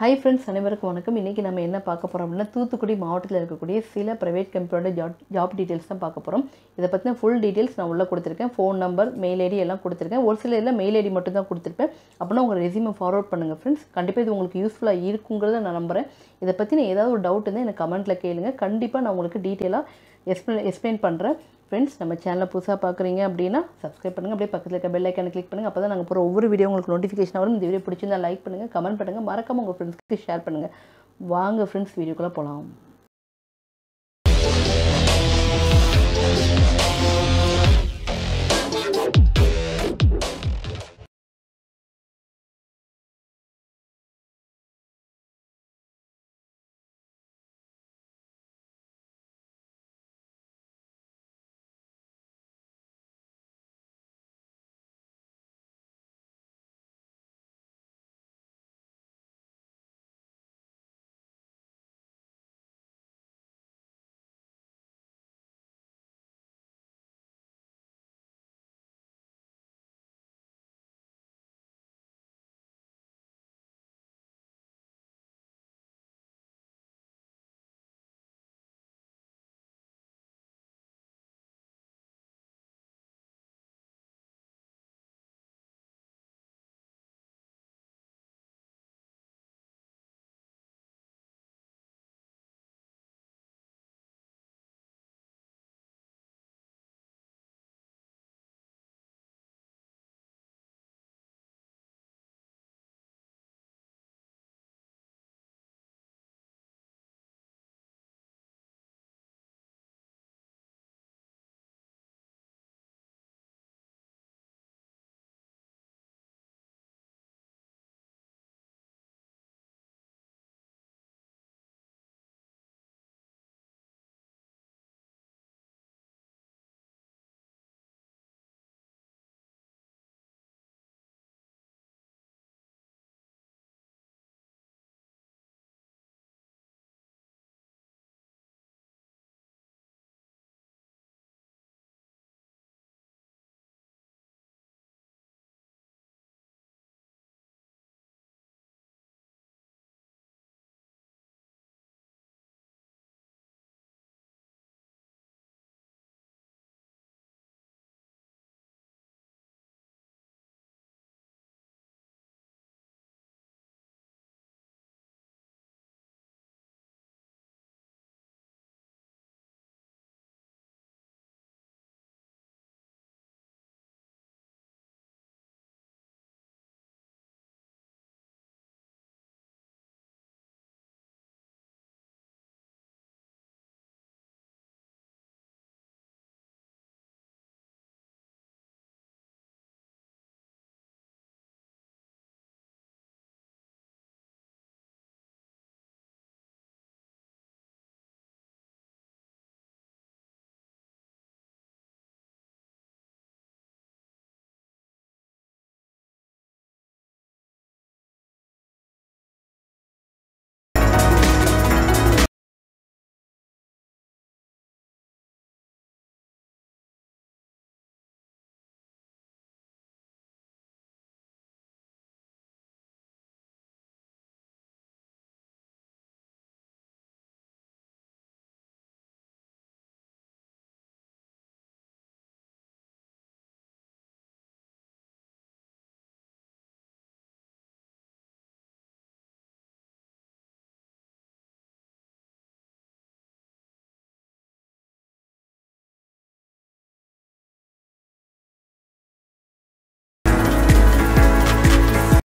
hi friends அனைவருக்கும் வணக்கம் இன்றைக்கி நம்ம என்ன பார்க்க போகிறோம் அப்படின்னா தூத்துக்குடி மாவட்டத்தில் இருக்கக்கூடிய சில ப்ரைவேட் கம்பெனியோட ஜாப் ஜாப் டீட்டெயில்ஸ் தான் பார்க்க போகிறோம் இதை பற்றின ஃபுல் டீட்டெயில்ஸ் நான் உள்ளே கொடுத்துருக்கேன் ஃபோன் நம்பர் மெயில் ஐடி எல்லாம் கொடுத்துருக்கேன் ஒரு சில இதில் மெயில் ஐடி மட்டும் தான் கொடுத்துருப்பேன் அப்படின்னா உங்கள் ரெசியூமை ஃபார்வர்ட் பண்ணுங்கள் ஃப்ரெண்ட்ஸ் கண்டிப்பாக இது உங்களுக்கு யூஸ்ஃபுல்லாக இருக்குங்கிறத நான் நம்புகிறேன் இதை பற்றின ஏதாவது ஒரு டவுட் இருந்தால் எனக்கு கமெண்ட்டில் கேளுங்க கண்டிப்பாக நான் உங்களுக்கு டீட்டெயிலாக எக்ஸ்பிளைன் எக்ஸ்பிளைன் பண்ணுறேன் ஃப்ரெண்ட்ஸ் நம்ம சேனலை புதுசாக பார்க்குறீங்க அப்படின்னா சப்ஸ்கிரைப் பண்ணுங்கள் அப்படியே பக்கத்தில் இருக்க பெல் ஐக்கானை கிளிக் பண்ணுங்கள் அப்போ தான் நாங்கள் போகிற ஒவ்வொரு வீடியோ உங்களுக்கு நோட்டிஃபிகேஷன் வரும் இந்த வீடியோ பிடிச்சிருந்தா லைக் பண்ணுங்கள் கமெண்ட் பண்ணுங்கள் மறக்காம உங்கள் ஃப்ரெண்ட்ஸ்க்கு ஷேர் பண்ணுங்கள் வாங்க ஃப்ரெண்ட்ஸ் வீடியோக்குள்ளே போகலாம்